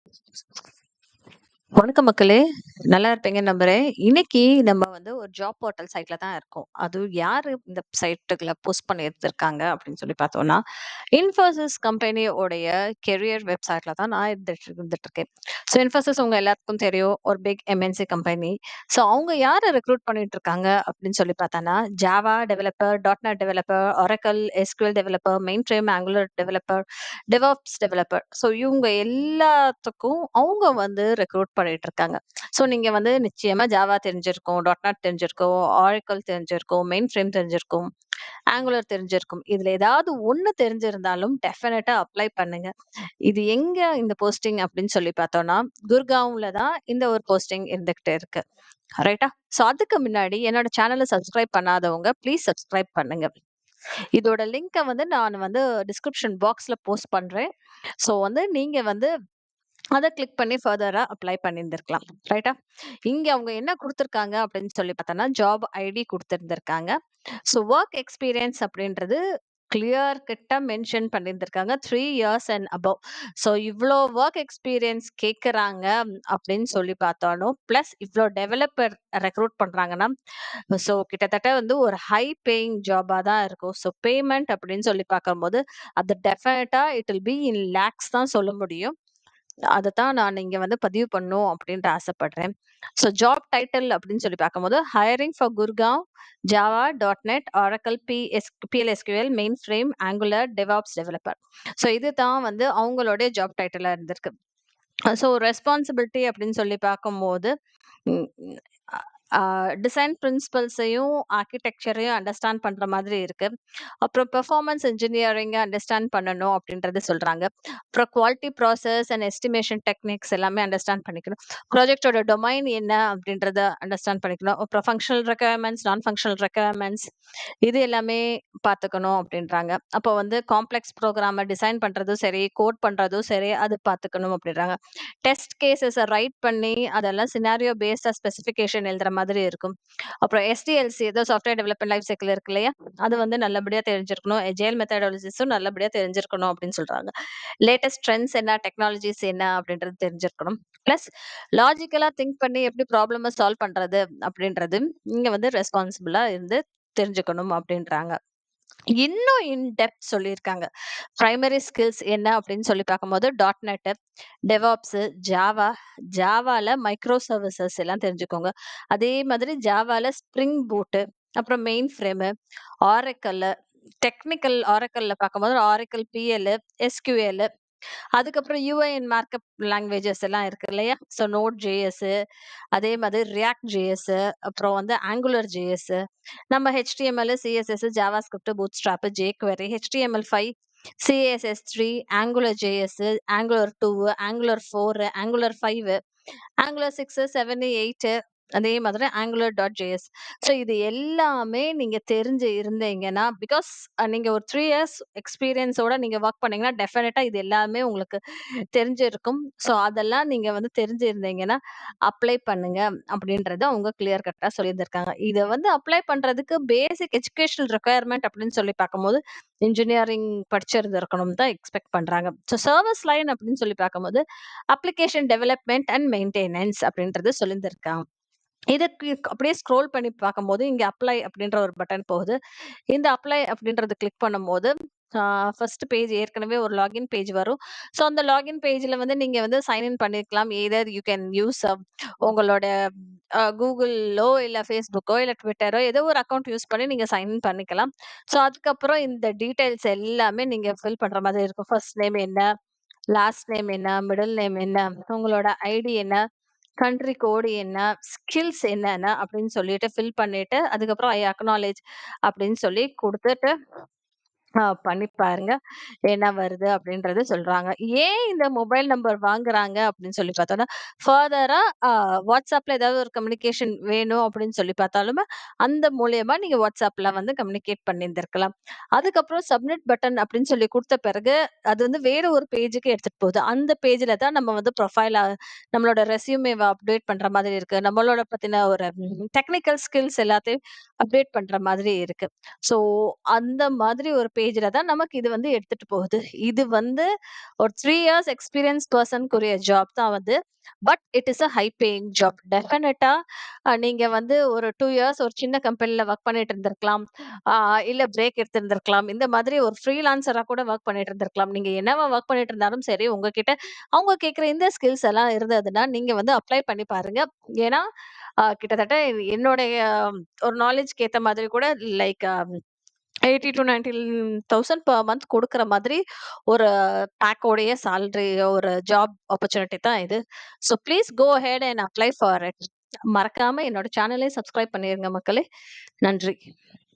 வணக்கம் மக்களே! நல்லா இருப்பீங்கன்னு நம்புறேன். இன்னைக்கு நம்ம வந்து ஒரு ஜாப் போர்ட்டல் சைட்ல தான் இருக்கோம். அதுவும் யாரு இந்த சைட்டுக்குள்ள போஸ்ட் பண்ணியிருந்திருக்காங்க அப்படின்னு சொல்லி பார்த்தோம்னா, இன்ஃபோசிஸ் கம்பெனியோடைய கெரியர் வெப்சைட்ல தான் நான் இருந்துட்டு இருந்துட்டுருக்கேன். ஸோ இன்ஃபோசிஸ் உங்க எல்லாத்துக்கும் தெரியும். ஒரு பிக் எம்என்சி கம்பெனி. ஸோ அவங்க யார ரெக்ரூட் பண்ணிட்டு இருக்காங்க அப்படின்னு சொல்லி பார்த்தோம்னா, Java developer, dot developer, Oracle, SQL developer, mainframe, Angular developer, DevOps developer. So இவங்க எல்லாத்துக்கும் அவங்க வந்து ரெக்ரூட் பண்ணிட்டு இருக்காங்க. ஸோ நீங்க வந்து நிச்சயமா ஜாவா தெரிஞ்சிருக்கும், டாட் தெரிஞ்சிருக்கும், ஆரக்கிள் தெரிஞ்சிருக்கும், மெயின் ஃப்ரேம் தெரிஞ்சிருக்கும், ஆங்குலர் தெரிஞ்சிருக்கும். இதுல ஏதாவது ஒண்ணு தெரிஞ்சிருந்தாலும் டெஃபினட்டா அப்ளை பண்ணுங்க. இது எங்க இந்த போஸ்டிங் அப்படின்னு சொல்லி பார்த்தோம்னா, குர்காவ்ல தான் இந்த ஒரு போஸ்டிங் இருந்துகிட்டு இருக்கு. ரைட்டா? ஸோ அதுக்கு முன்னாடி என்னோட சேனல சப்ஸ்கிரைப் பண்ணாதவங்க ப்ளீஸ் சப்ஸ்கிரைப் பண்ணுங்க. இதோட லிங்க்க வந்து நான் வந்து டிஸ்கிரிப்ஷன் பாக்ஸ்ல போஸ்ட் பண்றேன். ஸோ வந்து நீங்க வந்து அத கிளிக் பண்ணி ஃபர்தரா அப்ளை பண்ணியிருந்திருக்கலாம். ரைட்டா? இங்க அவங்க என்ன குடுத்துருக்காங்க அப்படின்னு சொல்லி பார்த்தோம்னா, ஜாப் ஐடி குடுத்திருந்திருக்காங்க. ஸோ வொர்க் எக்ஸ்பீரியன்ஸ் அப்படின்றது கிளியர் கட்டா மென்ஷன் பண்ணியிருந்திருக்காங்க. 3 இயர்ஸ் அண்ட் அபோவ். ஸோ இவ்ளோ வொர்க் எக்ஸ்பீரியன்ஸ் கேட்கறாங்க அப்படின்னு சொல்லி பார்த்தாலும், பிளஸ் இவ்ளோ டெவலப்பர் ரெக்ரூட் பண்றாங்கன்னா, ஸோ கிட்டத்தட்ட வந்து ஒரு ஹை பேயிங் ஜாபா தான் இருக்கும். ஸோ பேமெண்ட் அப்படின்னு சொல்லி பார்க்கும்போது, அது டெஃபினட்டா it will be in lakhs தான் சொல்ல முடியும். அதத்தான் நான் இங்க வந்து பதிவு பண்ணணும் அப்படின்ட்டு ஆசைப்படுறேன். ஸோ ஜாப் டைட்டில் அப்படின்னு சொல்லி பார்க்கும்போது, hiring for Gurgaon, Java, dot Oracle, PS PL SQL, mainframe, Angular, DevOps developer. So இதுதான் வந்து அவங்களுடைய ஜாப் டைட்டிலா இருந்திருக்கு. ஸோ ரெஸ்பான்சிபிலிட்டி அப்படின்னு சொல்லி பார்க்கும்போது, ம் அ டிசைன் பிரின்சிபல்ஸையும், ஆர்க்கிடெக்சரையும் அண்டர்ஸ்டாண்ட் பண்ற மாதிரி இருக்கு. அப்புறம் பெர்ஃபார்மன்ஸ் இன்ஜினியரிங்க அண்டர்ஸ்டாண்ட் பண்ணணும் அப்படின்றது சொல்றாங்க. அப்புறம் quality process and estimation techniques எல்லாமே அண்டர்ஸ்டாண்ட் பண்ணிக்கணும். ப்ராஜெக்ட்டோட டொமைன் என்ன அப்படின்றத அண்டர்ஸ்டாண்ட் பண்ணிக்கணும். அப்புறம் functional requirements, non functional requirements இது எல்லாமே பார்த்துக்கணும் அப்படின்றாங்க. அப்போ வந்து காம்ப்ளெக்ஸ் ப்ரோகிராம டிசைன் பண்றதும் சரி, கோட் பண்றதும் சரி, அது பார்த்துக்கணும் அப்படின்றாங்க. டெஸ்ட் கேஸஸ ரைட் பண்ணி அதெல்லாம் சினாரியோ பேஸ்டா ஸ்பெசிஃபிகேஷன் எழுதுற மாதிரி இருக்கும். அப்புறம் எஸ்டிஎல்சி ஏதோ சாஃப்ட்வேர் டெவலப்மென்ட் லைஃப் சைக்கிள் இருக்கு இல்லையா? அது வந்து நல்லபடியா தெரிஞ்சிருக்கணும். எஜைல் மெத்தடாலஜிஸும் நல்லபடியா தெரிஞ்சிருக்கணும் அப்படின்னு சொல்றாங்க. லேட்டஸ்ட் ட்ரெண்ட்ஸ் என்ன, டெக்னாலஜிஸ் என்ன அப்படின்றது தெரிஞ்சிருக்கணும். பிளஸ் லாஜிக்கலா திங்க் பண்ணி எப்படி ப்ராப்ளம சால்வ் பண்றது அப்படின்றது இங்க வந்து ரெஸ்பான்சிபிளா இருந்து தெரிஞ்சுக்கணும் அப்படின்றாங்க. இன்னும் இன் டெப்த் சொல்லியிருக்காங்க. பிரைமரி ஸ்கில்ஸ் என்ன அப்படின்னு சொல்லி பார்க்கும்போது, டாட் டெவாப்ஸ், ஜாவா, ஜாவால மைக்ரோ சர்வீசஸ் எல்லாம் தெரிஞ்சுக்கோங்க. அதே மாதிரி ஜாவால ஸ்ப்ரிங் பூட், அப்புறம் மெயின் ஃப்ரேமு, ஆரக்கிள், டெக்னிக்கல் ஆரக்கிள்ல பார்க்கும்போது ஆரக்கிள் பிஎல், எஸ்கியூஎல் அதுக்கப்புறம் யூஐ அண்ட் மார்க்அப் லாங்குவேஜஸ் எல்லாம் இருக்கு இல்லையா? ஸோ நோட் ஜேஎஸ், அதே மாதிரி ரியாக்ட் ஜேஎஸ், அப்புறம் வந்து ஆங்குலர் ஜேஎஸ், நம்ம HTML, CSS, JavaScript, Bootstrap, jQuery, HTML5, CSS3, Angular JS, Angular 2, Angular 4, Angular 5, Angular 6, 7, 8 அதே மாதிரி ஆங்குலர் டாட் ஜேஎஸ். ஸோ இது எல்லாமே நீங்க தெரிஞ்சு இருந்தீங்கன்னா, பிகாஸ் நீங்க ஒரு 3 இயர்ஸ் எக்ஸ்பீரியன்ஸோட நீங்க வொர்க் பண்ணீங்கன்னா, டெஃபினட்டா இது எல்லாமே உங்களுக்கு தெரிஞ்சிருக்கும். ஸோ அதெல்லாம் நீங்க வந்து தெரிஞ்சிருந்தீங்கன்னா, அப்ளை பண்ணுங்க அப்படின்றத அவங்க கிளியர் கட்டா சொல்லியிருந்திருக்காங்க. இத வந்து அப்ளை பண்றதுக்கு பேசிக் எஜுகேஷனல் ரெக்யர்மென்ட் அப்படின்னு சொல்லி பார்க்கும்போது, இன்ஜினியரிங் படிச்சிருந்திருக்கணும்னு தான் எக்ஸ்பெக்ட் பண்றாங்க. ஸோ சர்வீஸ் லைன் அப்படின்னு சொல்லி பார்க்கும்போது, அப்ளிகேஷன் டெவலப்மென்ட் அண்ட் மெயின்டெனன்ஸ் அப்படின்றது சொல்லியிருந்திருக்காங்க. இதுக்கு அப்படியே ஸ்க்ரோல் பண்ணி பார்க்கும்போது, இங்க அப்ளை அப்படின்ற ஒரு பட்டன் போகுது. இந்த அப்ளை அப்படின்றத கிளிக் பண்ணும்போது, ஆ ஃபர்ஸ்ட் பேஜ் ஏற்கனவே ஒரு லாகின் பேஜ் வரும். ஸோ அந்த லாகின் பேஜ்ல வந்து நீங்க வந்து சைன் இன் பண்ணிக்கலாம். எய்தர் யூ கேன் யூஸ் உங்களோட அ கூகுளோ, இல்ல Facebookஓ, இல்ல Twitterஓ ஏதோ ஒரு அக்கவுண்ட் யூஸ் பண்ணி நீங்க சைன் இன் பண்ணிக்கலாம். ஸோ அதுக்கப்புறம் இந்த டீட்டெயில்ஸ் எல்லாமே நீங்க ஃபில் பண்ற மாதிரி இருக்கும். ஃபர்ஸ்ட் நேம் என்ன? லாஸ்ட் நேம் என்ன? மிடில் நேம் என்ன? உங்களோட ஐடி என்ன? கண்ட்ரி கோடு என்ன? ஸ்கில்ஸ் என்னென்ன? அப்படின்னு சொல்லிட்டு ஃபில் பண்ணிட்டு, அதுக்கப்புறம் ஐ அக்னாலெட்ஜ் அப்படின்னு சொல்லி குடுத்துட்டு, ஆ பண்ணி பாருங்க. என்ன வருது அப்படின்றத சொல்றாங்க. ஏன் இந்த மொபைல் நம்பர் வாங்குறாங்க அப்படின்னு சொல்லி பார்த்தோம்னா, ஃபர்தரா அ WhatsAppல ஏதாவது ஒரு கம்யூனிகேஷன் வேணும் அப்படின்னு சொல்லி பார்த்தாலுமே, அந்த மூலியமா நீங்க WhatsAppல வந்து கம்யூனிகேட் பண்ணியிருந்திருக்கலாம். அதுக்கப்புறம் சப்மிட் பட்டன் அப்படின்னு சொல்லி குடுத்த பிறகு, அது வந்து வேற ஒரு பேஜுக்கு எடுத்துட்டு போகுது. அந்த பேஜ்ல தான் நம்ம வந்து ப்ரொஃபைல நம்மளோட ரெஸ்யூமேவ அப்டேட் பண்ற மாதிரி இருக்கு. நம்மளோட பத்தின ஒரு டெக்னிக்கல் ஸ்கில்ஸ் எல்லாத்தையும் அப்டேட் பண்ற மாதிரி இருக்கு. ஸோ அந்த மாதிரி ஒரு பேஜ்ல தான் நமக்கு இது வந்து எடுத்துட்டு போகுது. இது வந்து ஒரு 3 இயர்ஸ் எக்ஸ்பீரியன்ஸ் பெர்சனுக்குரிய ஜாப் தான் வந்து. But it is a high paying job. டெஃபினட்டா அ நீங்க வந்து ஒரு 2 இயர்ஸ் ஒரு சின்ன கம்பெனில வொர்க் பண்ணிட்டு இருந்திருக்கலாம். ஆ இல்ல பிரேக் எடுத்திருந்திருக்கலாம். இந்த மாதிரி ஒரு ஃப்ரீலான்சரா கூட வொர்க் பண்ணிட்டு இருந்திருக்கலாம். நீங்க என்னவா வொர்க் பண்ணிட்டு இருந்தாலும் சரி, உங்ககிட்ட அவங்க கேட்கிற இந்த ஸ்கில்ஸ் எல்லாம் இருந்ததுன்னா, நீங்க வந்து அப்ளை பண்ணி பாருங்க. ஏன்னா, அ கிட்டத்தட்ட என்னுடைய ஒரு நாலேட்ஜ்க்கு ஏத்த மாதிரி கூட லைக் அ 80,000-90,000 பெர் மந்த் குடுக்குற மாதிரி ஒரு பேக்கோடைய சேலரி ஒரு ஜாப் ஆப்பர்ச்சுனிட்டி தான் இது. So please go ahead and apply for it. மறக்காம என்னோட சேனலை சப்ஸ்கிரைப் பண்ணிருங்க மக்களே. நன்றி.